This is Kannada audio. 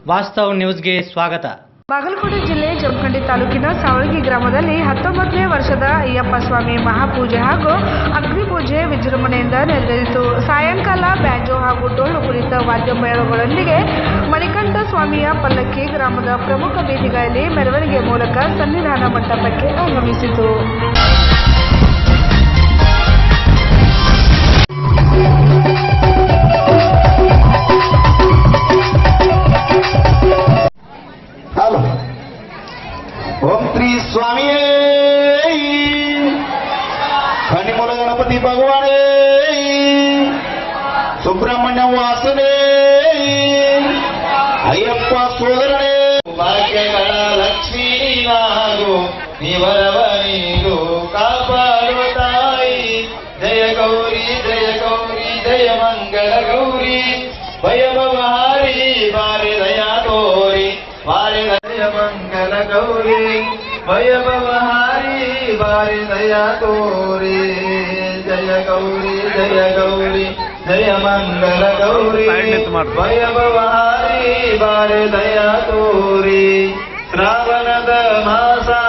ವಾಸ್ತವ್ ನ್ಯೂಸ್ಗೆ ಸ್ವಾಗತ ಬಾಗಲಕೋಟೆ ಜಿಲ್ಲೆ ಜಮಖಂಡಿ ತಾಲೂಕಿನ ಸಾವಳಗಿ ಗ್ರಾಮದಲ್ಲಿ ಹತ್ತೊಂಬತ್ತನೇ ವರ್ಷದ ಅಯ್ಯಪ್ಪ ಸ್ವಾಮಿ ಮಹಾಪೂಜೆ ಹಾಗೂ ಅಗ್ನಿ ಪೂಜೆ ವಿಜೃಂಭಣೆಯಿಂದ ನೆರವೇರಿತು ಸಾಯಂಕಾಲ ಬ್ಯಾಂಜೋ ಹಾಗೂ ಡೊಳ್ಳು ಕುರಿತ ವಾದ್ಯ ಮೇಳಗಳೊಂದಿಗೆ ಮಣಿಕಂಠ ಸ್ವಾಮಿಯ ಪಲ್ಲಕ್ಕಿ ಗ್ರಾಮದ ಪ್ರಮುಖ ಬೀದಿಗಳಲ್ಲಿ ಮೆರವಣಿಗೆ ಮೂಲಕ ಸನ್ನಿಧಾನ ಮಂಟಪಕ್ಕೆ ಆಗಮಿಸಿತು ಹಲೋ ಓಂ ಶ್ರೀ ಸ್ವಾಮಿಯೇ ಕಣಿಮೂಲ ಗಣಪತಿ ಭಗವಾನೇ ಸುಬ್ರಹ್ಮಣ್ಯ ವಾಸನೇ ಅಯ್ಯಪ್ಪ ಸೋದರನೇ ಭಾಗ್ಯಗಳ ಲಕ್ಷ್ಮೀ ನಾಗು ನಿವರವ ನೀರು ಕಾಪಾಡುವ ತಾಯಿ ಜಯ ಗೌರಿ ಜಯ ಗೌರಿ ಜಯ ಮಂಗಳ ಗೌರಿ ಭಯಭವಹಾರಿ ಬಾರಿ ದಯಾ ತೋರಿ ಬಾರಿ ದಯ ಮಂಗಲ ಗೌರಿ ಭಯಭವಹಾರಿ ಬಾರಿ ದಯಾ ತೋರಿ ಜಯ ಗೌರಿ ಜಯ ಗೌರಿ ಜಯ ಮಂಗಲ ಗೌರಿ ಭಯಭವಹಾರಿ ಬಾರಿ ದಯಾ ತೋರಿ ಶ್ರಾವಣದ ಮಾಸ